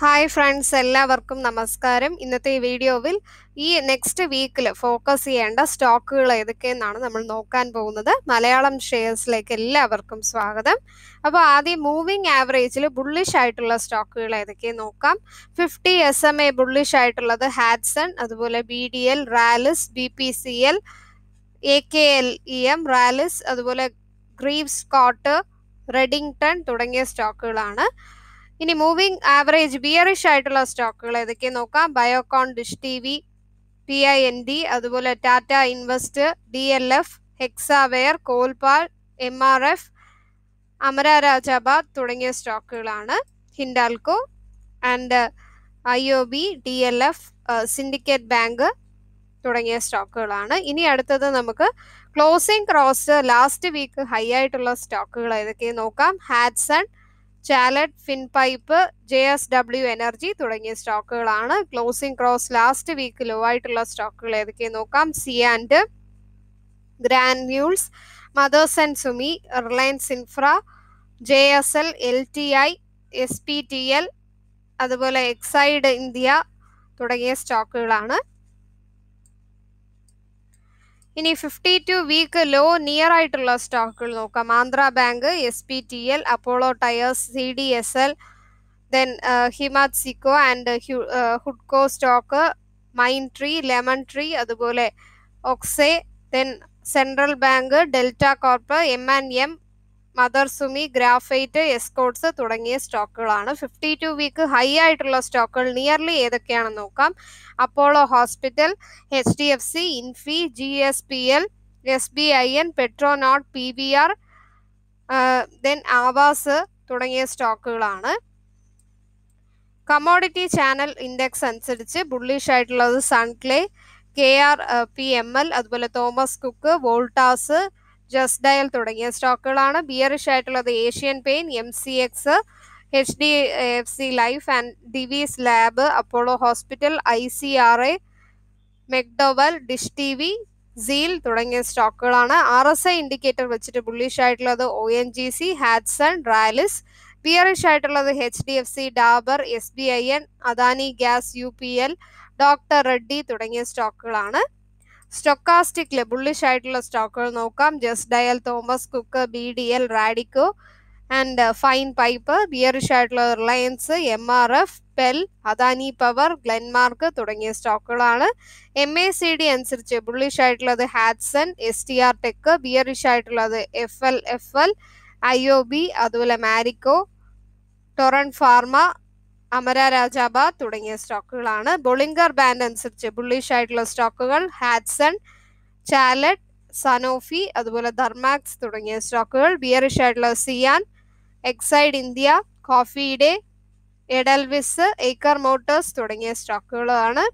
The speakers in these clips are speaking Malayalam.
ഹായ് ഫ്രണ്ട്സ് എല്ലാവർക്കും നമസ്കാരം ഇന്നത്തെ ഈ വീഡിയോയിൽ ഈ നെക്സ്റ്റ് വീക്കിൽ ഫോക്കസ് ചെയ്യേണ്ട സ്റ്റോക്കുകൾ ഏതൊക്കെയെന്നാണ് നമ്മൾ നോക്കാൻ പോകുന്നത് മലയാളം ഷെയർസിലേക്ക് എല്ലാവർക്കും സ്വാഗതം അപ്പോൾ ആദ്യം മൂവിങ് ആവറേജിൽ ബുള്ളിഷ് ആയിട്ടുള്ള സ്റ്റോക്കുകൾ ഏതൊക്കെയെന്ന് നോക്കാം fifty S M A bullish ആയിട്ടുള്ളത് ഹാഡ്സൺ അതുപോലെ B D L Rallis B P C L A K L E M Rallis അതുപോലെ ഗ്രീവ് സ്കോട്ട് റെഡിങ്ടൺ തുടങ്ങിയ സ്റ്റോക്കുകളാണ് ഇനി മൂവിങ് ആവറേജ് ബിയറിഷ് ആയിട്ടുള്ള സ്റ്റോക്കുകൾ ഏതൊക്കെ നോക്കാം Biocon Dish TV P I N D ഡി അതുപോലെ Tata invest D L F Hexaware Colpal M R F Amara രാജാബാദ് തുടങ്ങിയ സ്റ്റോക്കുകളാണ് Hindalco and I O B D L F Syndicate Bank തുടങ്ങിയ സ്റ്റോക്കുകളാണ് ഇനി അടുത്തത് നമുക്ക് closing cross last week high ആയിട്ടുള്ള സ്റ്റോക്കുകൾ ഏതൊക്കെ നോക്കാം ഹാഡ്സൺ ചാലറ്റ് ഫിൻപൈപ്പ് ജെ എസ് ഡബ്ല്യു എനർജി തുടങ്ങിയ സ്റ്റോക്കുകളാണ് closing cross last week low ആയിട്ടുള്ള സ്റ്റോക്കുകൾ ഏതൊക്കെ നോക്കാം സിയാൻഡ് granules Mothers and Sumi Reliance Infra J S L L T I S P T L അതുപോലെ എക്സൈഡ് ഇന്ത്യ തുടങ്ങിയ സ്റ്റോക്കുകളാണ് ഇനി fifty two week low near ആയിട്ടുള്ള സ്റ്റോക്കുകൾ നോക്കാം Andhra bank S P T L Apollo tyres C D S L then Himatsingka and ഹുഡ്കോ stock Mindtree lemon tree അതുപോലെ ഒക്സെ then central bank Delta Corp M and M mother Sumi graphite Escorts തുടങ്ങിയ സ്റ്റോക്കുകളാണ് ഫിഫ്റ്റി ടു വീക്ക് ഹൈ ആയിട്ടുള്ള സ്റ്റോക്കുകൾ നിയർലി ഏതൊക്കെയാണെന്ന് നോക്കാം Apollo Hospital H D F C Infy G S P L S B I N Petronet P V R Den Aavas തുടങ്ങിയ സ്റ്റോക്കുകളാണ് കമോഡിറ്റി ചാനൽ ഇൻഡെക്സ് അനുസരിച്ച് ബുള്ളിഷ് ആയിട്ടുള്ളത് സൺക്ലേ K R P M L അതുപോലെ Thomas Cook Voltas Just Dial തുടങ്ങിയ സ്റ്റോക്കുകളാണ് ബിയറിഷ് ആയിട്ടുള്ളത് Asian Paint M C X H D F C Life and Divi's Lab Apollo Hospital I C R A McDowell Dish TV വി സീൽ തുടങ്ങിയ സ്റ്റോക്കുകളാണ് ആർ എസ് ഐ ഇൻഡിക്കേറ്റർ വെച്ചിട്ട് ബുള്ളിഷ് ആയിട്ടുള്ളത് O N G C Hatsun Rallis bearish ആയിട്ടുള്ളത് H D F C Dabur S B I N Adani Gas U P L Doctor Reddy തുടങ്ങിയ സ്റ്റോക്കുകളാണ് സ്റ്റൊക്കാസ്റ്റിക്കിൽ ബുള്ളിഷ് ആയിട്ടുള്ള സ്റ്റോക്കുകൾ നോക്കാം Just Dial Thomas Cook B D L Radico and fine pipe bearish ആയിട്ടുള്ള Reliance M R F PEL Adani Power Glenmark തുടങ്ങിയ സ്റ്റോക്കുകളാണ് എം എ സി ഡി അനുസരിച്ച് ബുള്ളിഷ് ആയിട്ടുള്ളത് Hatsun S T R tech bearish ആയിട്ടുള്ളത് F L F L I O B അതുപോലെ മാരിക്കോ ടൊറൻ ഫാർമ അമര രാജാബാദ് തുടങ്ങിയ സ്റ്റോക്കുകളാണ് ബൊളിംഗർ ബാൻഡ് അനുസരിച്ച് ബുള്ളിഷ് ആയിട്ടുള്ള സ്റ്റോക്കുകൾ ഹാഡ്സൺ ചാലറ്റ് സനോഫി അതുപോലെ ധർമാക്സ് തുടങ്ങിയ സ്റ്റോക്കുകൾ ബിയറിഷ് ആയിട്ടുള്ള Cyient Exide India Coffee Day Edelweiss Eicher Motors തുടങ്ങിയ സ്റ്റോക്കുകളാണ്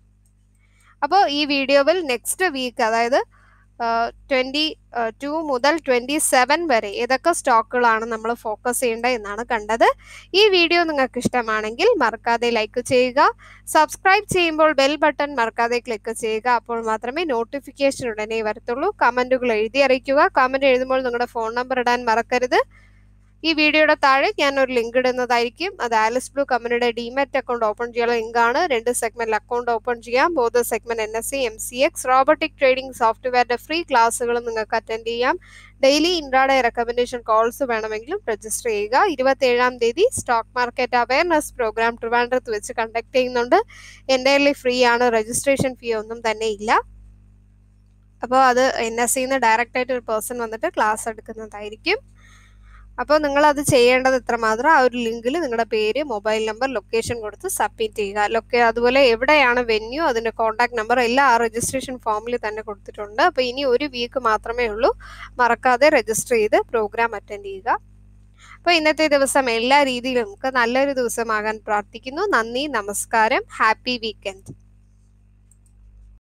അപ്പോൾ ഈ വീഡിയോയിൽ നെക്സ്റ്റ് വീക്ക് അതായത് ട്വൻറ്റി ടു മുതൽ ട്വൻറ്റി സെവൻ വരെ ഏതൊക്കെ സ്റ്റോക്കുകളാണ് നമ്മൾ ഫോക്കസ് ചെയ്യേണ്ടത് എന്നാണ് കണ്ടത് ഈ വീഡിയോ നിങ്ങൾക്ക് ഇഷ്ടമാണെങ്കിൽ മറക്കാതെ ലൈക്ക് ചെയ്യുക സബ്സ്ക്രൈബ് ചെയ്യുമ്പോൾ ബെൽ ബട്ടൺ മറക്കാതെ ക്ലിക്ക് ചെയ്യുക അപ്പോൾ മാത്രമേ നോട്ടിഫിക്കേഷൻ ഉടനെ വരത്തുള്ളൂ കമൻറ്റുകൾ എഴുതി അറിയിക്കുക കമൻറ്റ് എഴുതുമ്പോൾ നിങ്ങളുടെ ഫോൺ നമ്പർ ഇടാൻ മറക്കരുത് ഈ വീഡിയോയുടെ താഴെ ഞാൻ ഒരു ലിങ്ക് ഇടുന്നതായിരിക്കും അത് ആലിസ് ബ്ലൂ കമ്പനിയുടെ ഡിമെറ്റ് അക്കൗണ്ട് ഓപ്പൺ ചെയ്യാനുള്ള ലിങ്കാണ് രണ്ട് സെഗ്മെന്റിൽ അക്കൗണ്ട് ഓപ്പൺ ചെയ്യാം both segment N S C M C X robotic trading സോഫ്റ്റ്വെയറിന്റെ ഫ്രീ ക്ലാസ്സുകൾ നിങ്ങൾക്ക് അറ്റൻഡ് ചെയ്യാം ഡെയിലി ഇൻട്രാഡേ റെക്കമെൻഡേഷൻ കോൾസ് വേണമെങ്കിലും രജിസ്റ്റർ ചെയ്യുക ഇരുപത്തേഴാം തീയതി സ്റ്റോക്ക് മാർക്കറ്റ് അവയർനെസ് പ്രോഗ്രാം ട്രിവാൻഡ്രത്ത് വെച്ച് കണ്ടക്ട് ചെയ്യുന്നുണ്ട് എൻ്റെ ഫ്രീ ആണ് രജിസ്ട്രേഷൻ ഫീ ഒന്നും തന്നെ ഇല്ല അപ്പോൾ അത് എൻ എസ് സിന്ന് ഡയറക്റ്റ് ആയിട്ട് ഒരു പേഴ്സൺ വന്നിട്ട് ക്ലാസ് എടുക്കുന്നതായിരിക്കും അപ്പോൾ നിങ്ങൾ അത് ചെയ്യേണ്ടത് ഇത്രമാത്രം ആ ഒരു ലിങ്കിൽ നിങ്ങളുടെ പേര് മൊബൈൽ നമ്പർ ലൊക്കേഷൻ കൊടുത്ത് സബ്മിറ്റ് ചെയ്യുക ലൊക്കേ അതുപോലെ എവിടെയാണ് വെന്യൂ അതിൻ്റെ കോൺടാക്ട് നമ്പർ എല്ലാം ആ രജിസ്ട്രേഷൻ ഫോമിൽ തന്നെ കൊടുത്തിട്ടുണ്ട് അപ്പോൾ ഇനി ഒരു വീക്ക് മാത്രമേ ഉള്ളൂ മറക്കാതെ രജിസ്റ്റർ ചെയ്ത് പ്രോഗ്രാം അറ്റൻഡ് ചെയ്യുക അപ്പോൾ ഇന്നത്തെ ദിവസം എല്ലാ രീതിയിലും നമുക്ക് നല്ലൊരു ദിവസമാകാൻ പ്രാർത്ഥിക്കുന്നു നന്ദി നമസ്കാരം ഹാപ്പി വീക്കെൻഡ്